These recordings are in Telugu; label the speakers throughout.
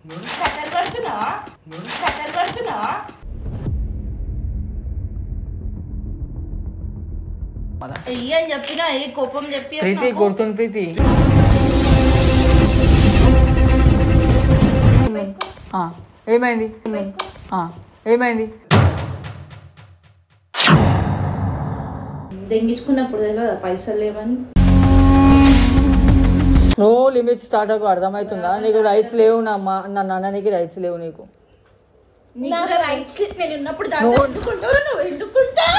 Speaker 1: కట్టలు పడుతున్నావా కట్టలు పడుతున్నావా ఎయ్యి అని చెప్పినా ఏ కోపం చెప్పి
Speaker 2: ప్రీతి
Speaker 1: నాకు.
Speaker 2: గుర్తుంది ప్రీతి ఆ, ఏమైంది ఆ, ఏమైంది
Speaker 1: దెంగించుకున్నప్పుడు తెలియదా పైసలు లేవని
Speaker 2: నో లిమిట్ స్టార్ట్ అవ్వ అర్థమవుతుందా నీకు రైట్స్ లేవు నా మా నా నాన్ననికి రైట్స్ లేవు నీకు
Speaker 1: నీకు రైట్స్ నేను ఉన్నప్పుడు దాంతో ఎందుకుంటావు నువ్వు ఎందుకుంటావు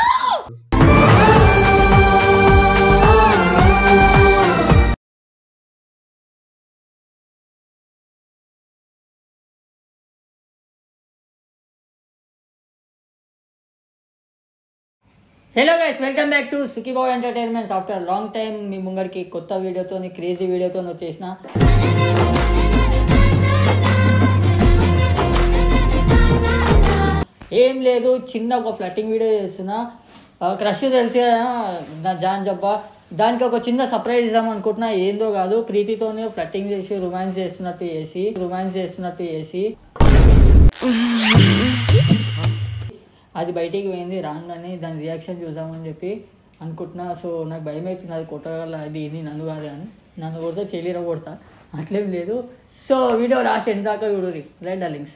Speaker 2: hello guys welcome back to Sukhibabu entertainments after long time మీ ముంగడికి కొత్త వీడియోతో క్రేజీ వీడియోతో వచ్చేసిన ఏం లేదు చిన్న ఒక ఫ్లట్టింగ్ వీడియో చేస్తున్నా క్రష్ తెలిసి కదా నా జాన్ జబ్బా దానికి ఒక చిన్న సర్ప్రైజ్ ఇద్దాం అనుకుంటున్నా ఏందో కాదు ప్రీతితోనే ఫ్లట్టింగ్ చేసి రొమాన్స్ చేస్తున్నట్టు చేసి రొమాన్స్ చేస్తున్నట్టు చేసి అది బయటికి పోయింది రాగానే దాని రియాక్షన్ చూద్దామని చెప్పి అనుకుంటున్నా సో నాకు భయం అవుతుంది అది కొట్టగల అది ఇది నన్ను కాదు అని నన్ను కొడితే చెల్లిర కొడతా అట్లేం లేదు సో వీడియో లాస్ట్ ఎండ్ దాకా చూడురి right darlings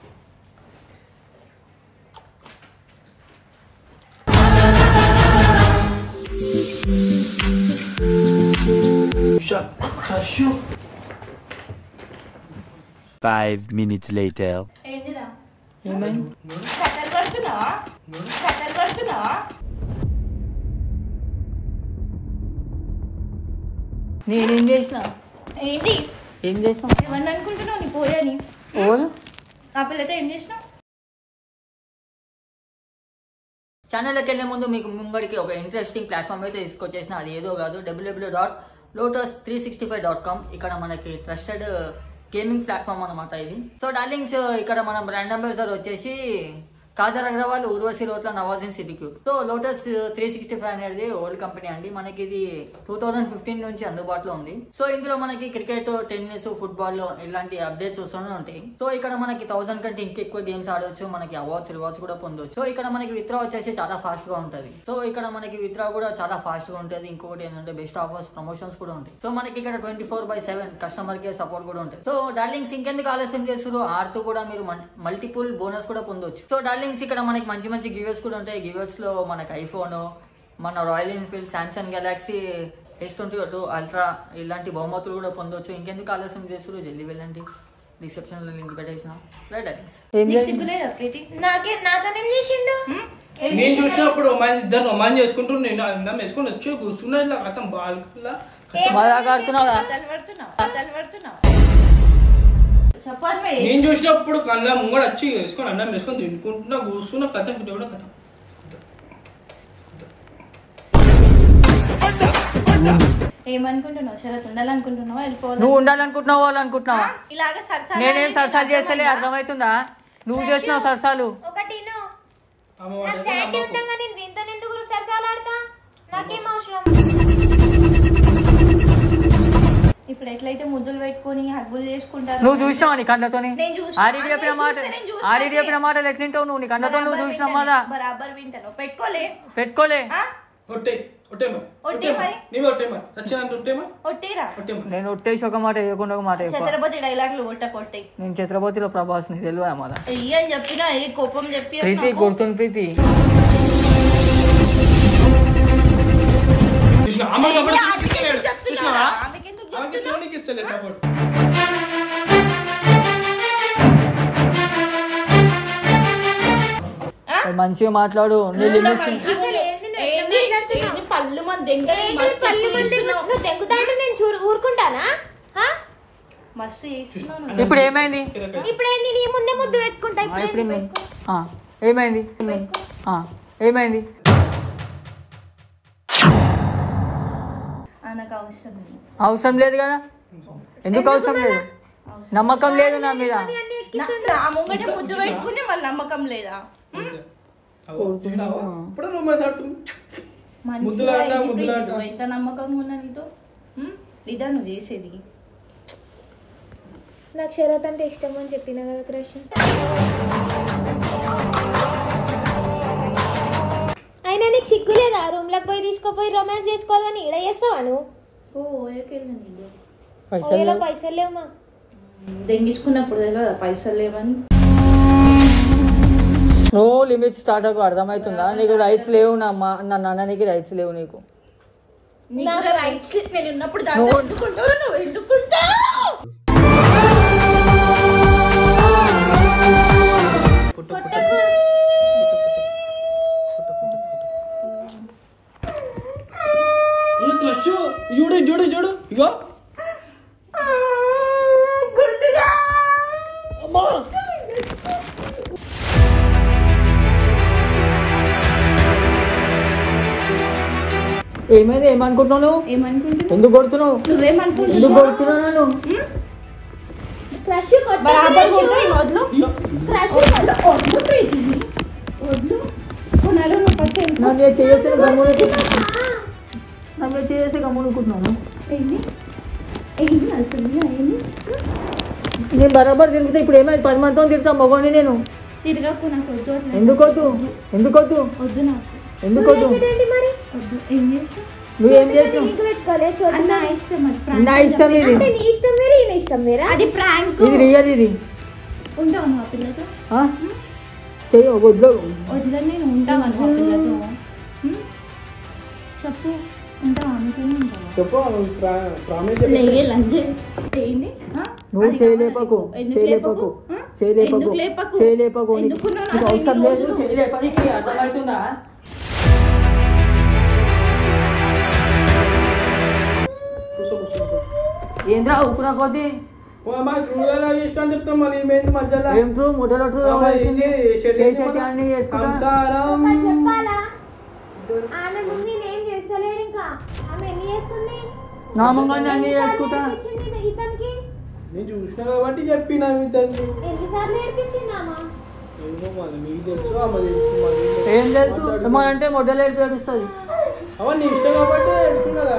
Speaker 3: Five minutes later.
Speaker 1: ఏంటిరా
Speaker 2: ఏమైంది
Speaker 1: కట్టలు పడుతున్నావా కట్టలు పడుతున్నావా
Speaker 2: నేనేం చేసిన
Speaker 1: ఏంటి
Speaker 2: ఏం చేసిన
Speaker 1: ఏమన్నా అనుకుంటున్నావు నీ పోయాని
Speaker 2: ఓల్
Speaker 1: ఆ పిల్లతో ఏం చేసినావు
Speaker 2: ఛానల్కి వెళ్ళే ముందు మీకు ముంగడికి ఒక ఇంట్రెస్టింగ్ ప్లాట్ఫామ్ అయితే తీసుకొచ్చేసిన అది ఏదో కాదు WWW dot Lotus three sixty five dot com ఇక్కడ మనకి ట్రస్టెడ్ గేమింగ్ ప్లాట్ఫామ్ అనమాట ఇది సో డార్లింగ్స్ ఇక్కడ మన బ్రాండ్ అంబాసిడర్ వచ్చేసి Kajal Aggarwal Urvashi Rautela Nawazuddin Siddiqui so Lotus three sixty five అనేది ఓల్డ్ కంపెనీ అండి మనకి ఇది టూ థౌజండ్ ఫిఫ్టీన్ నుంచి అందుబాటులో ఉంది సో ఇందులో మనకి క్రికెట్ టెన్నిస్ ఫుట్బాల్ ఇలాంటి అప్డేట్స్ వస్తూనే ఉంటాయి సో ఇక్కడ మనకి థౌసండ్ కంటే ఇంకా ఎక్కువ గేమ్స్ ఆడవచ్చు మనకి అవార్డ్స్ రివార్డ్స్ కూడా పొందవచ్చు సో ఇక్కడ మనకి విత్డ్రా వచ్చేసి చాలా ఫాస్ట్ గా ఉంటది సో ఇక్కడ మనకి విత్డ్రా కూడా చాలా ఫాస్ట్ గా ఉంటది ఇంకొకటి ఏంటంటే బెస్ట్ ఆఫర్స్ ప్రమోషన్స్ కూడా ఉంటాయి సో మనకి ఇక్కడ twenty four by seven customer care support కూడా ఉంటుంది సో డార్లింగ్స్ ఇంకెందుకు ఆలస్యం చేస్తారు ఆడుతూ కూడా మీరు మల్టిపుల్ బోనస్ కూడా పొందొచ్చు సో డార్లింగ్స్ ఇక్కడ మనకి మంచి మంచి గివర్స్ కూడా ఉంటాయి గివర్స్ లో మనకి ఐఫోన్ మన Royal Enfield Samsung Galaxy S twenty two Ultra ఇలాంటి బహుమతులు కూడా పొందొచ్చు ఇంకెందుకు ఆలస్యం చేస్తారు జల్దీ వెళ్ళండి రిసెప్షన్ లో లింక్ పెట్టేసిన రైట్ డార్లింగ్స్
Speaker 1: నీకు సిగ్గు లేదా ప్రీతి
Speaker 4: నాకే నాతోనేం చేసిండు
Speaker 5: నేను చూసినప్పుడు మా ఇద్దరు రొమాన్ చేసుకుంటూ నేను అన్నం వేసుకొని వచ్చి కూర్చున్నా ఇట్లా కథం బాల్లా
Speaker 2: మజాక్ ఆడుతున్నావా
Speaker 1: కట్టలు పడుతున్నావు కట్టలు పడుతున్నావు చెప్పండి
Speaker 5: నేను చూసినప్పుడు కన్నా ముంగడ వచ్చి వేసుకొని అన్నం వేసుకొని తినుకుంటున్నా కూర్చున్నా కథం పిట్ట కూడా కథం
Speaker 1: ఏమనుకుంటున్నావు శరత్ ఉండాలనుకుంటున్నావా వెళ్ళిపోవాలి
Speaker 2: నువ్వు ఉండాలనుకుంటున్నావా వాళ్ళు అనుకుంటున్నావా
Speaker 1: ఇలాగ సరసాలు
Speaker 2: నేనేం
Speaker 1: అని
Speaker 2: సరసాలు
Speaker 1: నీకు
Speaker 2: చేస్తలే
Speaker 1: అర్థమైందా?
Speaker 2: అర్థమవుతుందా నువ్వు చేసినావు సరసాలు
Speaker 4: ఒకటి ఇను.
Speaker 5: అమ్మ
Speaker 4: నాకు
Speaker 5: వాళ్ళకి
Speaker 4: శాండీ
Speaker 5: నమ్మకం.
Speaker 4: ఉండగా నేను దీంతో ఎందుకు సరసాలాడతా నాకేం అవసరం
Speaker 1: ఇప్పుడు ఎట్లయితే ముద్దులు పెట్టుకొని హగ్గులు చేసుకుంటారు
Speaker 2: నువ్వు చూసినావా నీ కళ్ళతోని
Speaker 1: నేను చూసిన.
Speaker 2: ఆడి చెప్పిన
Speaker 1: నేను
Speaker 2: మాట
Speaker 1: చూస్తే నేను చూసిన.
Speaker 2: ఆడి చెప్పిన మాటలు ఎట్లుంటావు నువ్వు నీ కళ్ళతో నువ్వు
Speaker 1: బరాబర్
Speaker 2: చూసినావు
Speaker 1: వింటాను,
Speaker 2: కదా
Speaker 1: బరాబర్ వింటాను పెట్టుకోలే
Speaker 2: పెట్టుకోలే
Speaker 1: ఆ?
Speaker 5: ఒట్టే ఒట్టే మరి
Speaker 1: ఒట్టే మరి.
Speaker 5: నీవు ఒట్టే మరి సత్యనంత ఒట్టే మరి
Speaker 1: ఒట్టేరా
Speaker 5: ఒట్టే మరి
Speaker 2: నేను ఒట్టేసి ఒక మాట వేయకుండా ఒక మాట చెప్పా
Speaker 1: ఛత్రపతి డైలాగులు కొట్ట కొట్టే
Speaker 2: నేను ఛత్రపతిలో ప్రభాస్ ని తెలియదు మళ్ళా
Speaker 1: ఎయ్యి అని చెప్పినా ఏ కోపం చెప్పి
Speaker 2: ప్రీతి
Speaker 1: నాకు.
Speaker 2: గుర్తుంది ప్రీతి
Speaker 5: చూసినా ఆమె
Speaker 1: ఎయ్యి,
Speaker 5: సపోర్ట్
Speaker 1: ఆమెకి ఎందుకు చెప్తున్నారా?
Speaker 5: చూసినావా
Speaker 1: ఆమెకి ఎందుకు
Speaker 5: ఆమెకి
Speaker 1: చెప్తున్నావు?
Speaker 5: శివునికి ఇస్తలే సపోర్ట్
Speaker 2: అది మంచిగా మాట్లాడు నీ
Speaker 1: నువ్వు
Speaker 2: లిమిట్స్
Speaker 1: మంచిగా
Speaker 4: అసలు ఏంది నువ్వు ఎట్లా
Speaker 1: ఏంది?
Speaker 4: మాట్లాడుతున్నావు?
Speaker 1: ఏంది పళ్ళు మన దగ్గర
Speaker 4: ఏంటి
Speaker 1: మస్తు
Speaker 4: పల్లి మంది
Speaker 1: చేస్తున్నావు.
Speaker 4: నువ్వు దెంగుతా అంటే నేను చూరు ఊరుకుంటానా హా?
Speaker 1: మస్తు చేస్తున్నావు నువ్వు.
Speaker 2: ఇప్పుడు ఏమైంది
Speaker 4: ఇప్పుడేంది నీ ముందే ముద్దు పెట్టుకుంటా
Speaker 2: ఆ,
Speaker 4: ఇప్పుడు
Speaker 2: ఇప్పుడు ఏమైంది ఆ, ఏమైంది ఆ, ఏమైంది
Speaker 1: ఆ, నాకు అవసరం లేదు
Speaker 2: అవసరం లేదు కదా ఎందుకు అవసరం లేదు నమ్మకం లేదు నా మీద
Speaker 1: నా- నా ముంగట ముద్దు పెట్టుకుని మళ్ళీ నమ్మకం లేదా
Speaker 5: చూసినావా ఇప్పుడు రొమాన్స్ ఆడుతుంది
Speaker 1: మనిషిగా
Speaker 5: ముద్దులాట,
Speaker 1: ఎన్ని
Speaker 5: ముద్దులాట.
Speaker 1: ప్రీతి నువ్వు ఎంత నమ్మకంగా ఉన్నా నీతో ఉం? ఇదా నువ్వు చేసేది
Speaker 4: నాకు శరత్ అంటే ఇష్టం అని చెప్పిన కదా క్రష్ అయినా నీకు సిగ్గు లేదా రూమ్లోకి పోయి తీసుకోపోయి రొమాన్స్ చేసుకోవాలి కానీ ఈడ చేస్తావా నువ్వు
Speaker 1: ఓ ఓయకెళ్ళి నీళ్ళు
Speaker 4: ఒకవేళ పైసలు లేవు మాకు
Speaker 1: దెంగించుకున్నప్పుడు తెలియదా పైసలు లేవని
Speaker 2: నో లిమిట్ స్టార్ట్ అవ్వకు అర్థమవుతుందా నీకు రైట్స్ లేవు నా మా నా నాన్ననికి రైట్స్ లేవు నీకు
Speaker 1: నీకు రైట్స్ నేను ఉన్నప్పుడు దాంతో ఎందుకుంటావు నువ్వు ఎందుకుంటావు
Speaker 4: కొట్టకు
Speaker 5: ఇది క్లచ్ చూడు చూడు చూడు ఇగో
Speaker 2: ఏమైంది ఏమనుకుంటున్నావు నువ్వు?
Speaker 1: ఏమనుకుంటున్నావు
Speaker 2: ఎందుకు కొడుతున్నావు
Speaker 1: నువ్వేమనుకుంటున్నావు
Speaker 2: ఎందుకు కొడుతున్నావు నన్ను
Speaker 4: క్రష్
Speaker 1: బరాబర్ కొడతావు ఈ మొదలు
Speaker 4: క్రష్
Speaker 1: వద్దు ప్రీతి వద్దు కొనాలి నువ్వు ఫస్ట్
Speaker 2: నా మీద చేస్తే గమ్మునుకుంటున్నావు నా మీద చేస్తే గమ్మునుకుంటున్నాను
Speaker 1: ఏంది ఏంది అసలు ఏంది
Speaker 2: నేను బరాబర్ తిరుగుతా ఇప్పుడు ఏమైంది పది మందితో తిరుగుతా మగోని నేను
Speaker 1: తిరగకు నాకు వద్దు అట్లా
Speaker 2: ఎందుకు వద్దు ఎందుకు వద్దు
Speaker 1: వద్దు నాకు
Speaker 2: ఎందుకు వద్దు
Speaker 4: ఏంటి మరి
Speaker 1: వద్దు ఏం చేస్తావు
Speaker 2: నువ్వేం చేసినావు
Speaker 4: నీకు పెట్టుకోలే చూడు
Speaker 1: అది నా ఇష్టం అది prank
Speaker 2: నా ఇష్టం ఇది
Speaker 4: అంటే నీ ఇష్టం వేరే ఈయన ఇష్టం వేరా
Speaker 1: అది ప్రాంక్
Speaker 2: ఇది రియల్ ఇది
Speaker 1: ఉంటావు నువ్వు ఆ పిల్లతో
Speaker 2: ఆ? చెయ్యి వద్దు
Speaker 1: వదిలేదు నేను ఉంటావా నువ్వు ఆ పిల్లతో హ్మ్? చెప్పు ఉంటావా అనుకుని ఉంటావా
Speaker 5: చెప్పు ప్రామిస్
Speaker 1: లేగే లంచ్ ఏంది ఆ?
Speaker 2: నువ్వు
Speaker 1: అది
Speaker 2: చేయలేపకు
Speaker 1: కావాలి. ఎందుకు
Speaker 2: చేయలేపకు
Speaker 1: ఆ?
Speaker 2: చేయలేపకు
Speaker 1: ఎందుకు లేపకు?
Speaker 2: చేయలేపకు నీకు
Speaker 1: ఎందుకు నువ్వు
Speaker 2: నీకు
Speaker 1: నాతో
Speaker 2: అవసరం
Speaker 1: ఇన్ని
Speaker 2: లేదు
Speaker 1: రోజులు?
Speaker 2: చేయలేపనికి అర్థమవుతుందా
Speaker 5: కూర్చో కూర్చో
Speaker 2: ఏంద్రా ఉప్పున కొద్ది
Speaker 5: మా క్రూరల్ చేసిన చెప్తాం మళ్ళీ ఏమైంది మధ్యలో
Speaker 2: ఏం ట్రూ మొదల ట్రూ
Speaker 5: అమ్మ, ఏంది? షెడ్ ఏంది
Speaker 2: చేసేటి
Speaker 5: మన?
Speaker 2: అన్ని చేసుకుంటా
Speaker 5: సంసారం
Speaker 4: ఒకటి చెప్పాలా ఆమె ముందు నేనేం చేస్తలేడు ఇంకా ఆమె ఎన్ని చేస్తుంది
Speaker 2: నా ముంగల్ని అన్ని
Speaker 4: ఎన్నిసార్లు
Speaker 2: చేసుకుంటా
Speaker 4: ఏడిపించింది ఇతనికి
Speaker 5: నేను చూసిన కాబట్టి చెప్పిన ఇద్దరికి
Speaker 4: ఎన్నిసార్లు ఏడిపించింది ఆమె
Speaker 5: ఏమో మళ్ళీ మీకు తెలుసు అమ్మ తెలుసు మళ్ళీ
Speaker 2: ఏం తెలుసు ఏమంటే మొదలు తెలుస్తుంది
Speaker 5: అవ నీ ఇష్టం కాబట్టి తెలుసు కదా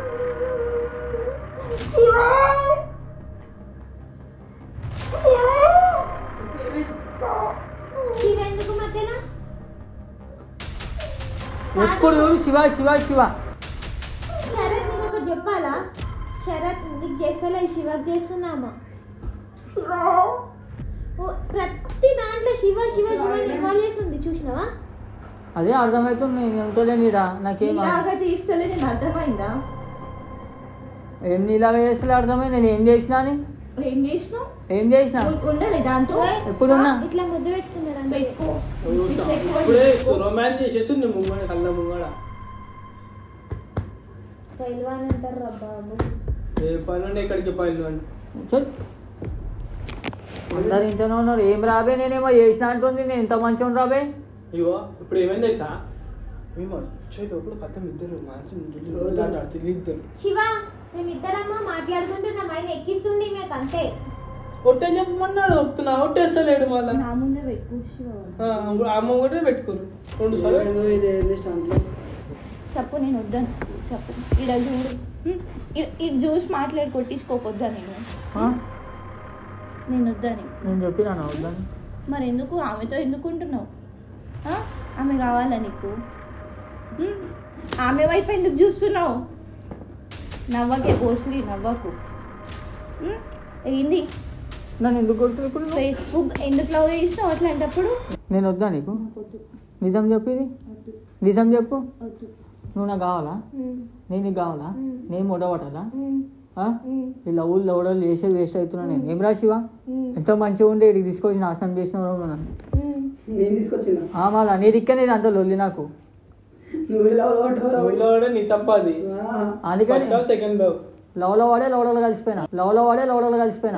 Speaker 4: ఎందుకు మధ్యన
Speaker 2: ఎప్పుడు చూడు శివ శివ శివ
Speaker 4: శరత్ నీకు ఒకటి చెప్పాలా శరత్ నీకు చేస్తలే శివకి చేస్తున్నామా ఓ, ప్రతి దాంట్లో శివ శివ శివ ఇన్వాల్వ్ చేస్తుంది చూసినావా
Speaker 2: అదే అర్థమవుతుంది నేను ఉంటలే నీడా నాకేం
Speaker 1: ఇలాగా చేస్తలే నేను అర్థమైందా
Speaker 2: ఏం నీలాగా చేస్తే అర్థమై నేను ఏం చేసినా అని
Speaker 1: ఏం చేసినావు
Speaker 2: ఏం చేసినా
Speaker 1: ఉండాలి దాంతో
Speaker 4: ఓయ్,
Speaker 2: ఎప్పుడున్నా?
Speaker 4: ఇట్లా ముద్దు పెట్టుకున్నాడు అంతే.
Speaker 1: పెట్టుకో
Speaker 5: ఇప్పుడే రొమాన్స్ చేసేసి నీ ముంగడ కళ్ళ ముంగడ
Speaker 4: పైల్వాన్ అంటారు రా బాబు
Speaker 5: ఏ పనులు ఎక్కడికి పనులు అని
Speaker 2: చల్ అందరు ఇంతనే ఉన్నారు ఏం రాబే నేనేమో చేసిన అంటుంది నేను ఇంత మంచిగా రాబే
Speaker 5: ఇగో ఇప్పుడు ఏమైంది అయితే మేము వచ్చే లోపల కథ ఇద్దరు మంచి ఆడుతుంది ఇద్దరు
Speaker 4: శివ మేమిద్దరము మాట్లాడుకుంటున్నాం ఆయన ఎక్కిస్తుండి మీకు అంతే
Speaker 5: ఒట్టే చెప్పమన్నాడు ఒప్పుతున్నా ఒట్టేస్తలేడు మళ్ళా
Speaker 1: నా ముందే పెట్టుకో శివ.
Speaker 5: ఆ, ఆ ముంగటే పెట్టుకోరు రెండు సార్లు
Speaker 1: చెప్పు నేను వద్దాను చెప్పు ఇడ చూడు హ్మ్? ఇ- ఇది చూసి మాట్లాడి కొట్టించుకోకొద్దా నేను
Speaker 2: ఆ?
Speaker 1: నేను వద్దని
Speaker 2: నేను చెప్పినాను వద్దని
Speaker 1: మరి ఎందుకు ఆమెతో ఎందుకు ఉంటున్నావు ఆ? ఆమె కావాలా నీకు హ్మ్? ఆమె వైపు ఎందుకు చూస్తున్నావు నవ్వకే పోస్ట్లీ నవ్వకు హ్మ్? ఏంది
Speaker 2: నన్ను ఎందుకు కొడుతుంది ఇప్పుడు నువ్వు?
Speaker 1: ఫేస్బుక్ ఎందుకు లవ్ చేసినావు అట్లాంటప్పుడు
Speaker 2: నేను వద్దా నీకు నిజం చెప్పు ఇది నిజం చెప్పు నువ్వు నాకు కావాలా నేను నీకు కావాలా నేను మొదపడాలా ఈ లవ్ లవడలు చేసేది వేస్ట్ అవుతున్నా నేను ఏం రాసివా ఎంతో మంచిగా ఉండే ఇక్కడికి తీసుకొచ్చి నాశనం చేసిన వాడు నన్ను
Speaker 6: నేను తీసుకొచ్చిన
Speaker 2: ఆ మళ్ళా నీ దిక్కే నేను అంత లొల్లి నాకు
Speaker 6: నువ్వు ఎలా పడ్డావు
Speaker 5: ఊళ్ళో కూడా నీ తప్ప అది
Speaker 2: అందుకని
Speaker 5: ఫస్ట్ సెకండ్
Speaker 2: లవ్లో వాడే లవడలు కలిసిపోయినా లవ్లో వాడే లవడలు కలిసిపోయినా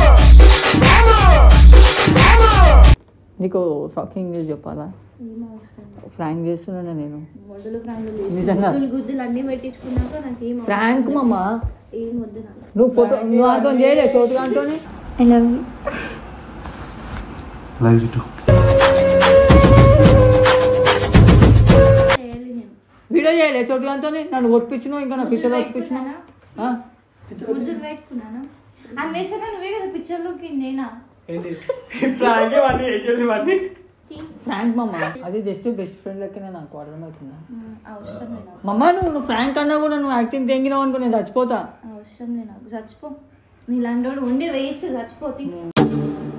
Speaker 2: నీకు షాకింగ్ న్యూస్ చెప్పాలా ఫ్రాంక్ చేస్తున్నాను నేను
Speaker 1: మొదలు ఫ్రాంక్
Speaker 2: నిజంగా
Speaker 1: గుద్దులు గుద్దులు అన్ని పెట్టించుకున్నాక నాకు ఏం అవసరం
Speaker 2: ఫ్రాంక్ మమ్మ
Speaker 1: ఏం వద్దు నాకు
Speaker 2: నువ్వు ఫోటో నువ్వు అర్థం చేయలే చోటు అంతోని
Speaker 1: I love you
Speaker 7: love you too
Speaker 1: చేయాలి నేను
Speaker 2: వీడియో చేయలే చోటు అంతోని నన్ను ఒప్పించును ఇంకా నా పిక్చర్ ఒప్పించును
Speaker 1: ముద్దులు పెట్టుకున్నానా అన్వేషణ నువ్వే కదా పిక్చర్లోకి నేనా
Speaker 5: ఏంటి ఫ్రాంక్ ఇవన్నీ ఏం చేసి ఇవన్నీ
Speaker 2: ఫ్రాంక్ మమ్మ అది జస్ట్ బెస్ట్ ఫ్రెండ్ లెక్కనే నాకు అర్థమవుతుందా
Speaker 1: ఉమ్, అవసరం లేదు నాకు.
Speaker 2: మమ్మ నువ్వు నువ్వు ఫ్రాంక్ అన్నా కూడా నువ్వు యాక్టింగ్ తెంగినావు అనుకో నేను చచ్చిపోతా
Speaker 1: అవసరం లేదు నాకు చచ్చిపో నీలాంటి వాడు ఉండి వేస్ట్ చచ్చిపోతే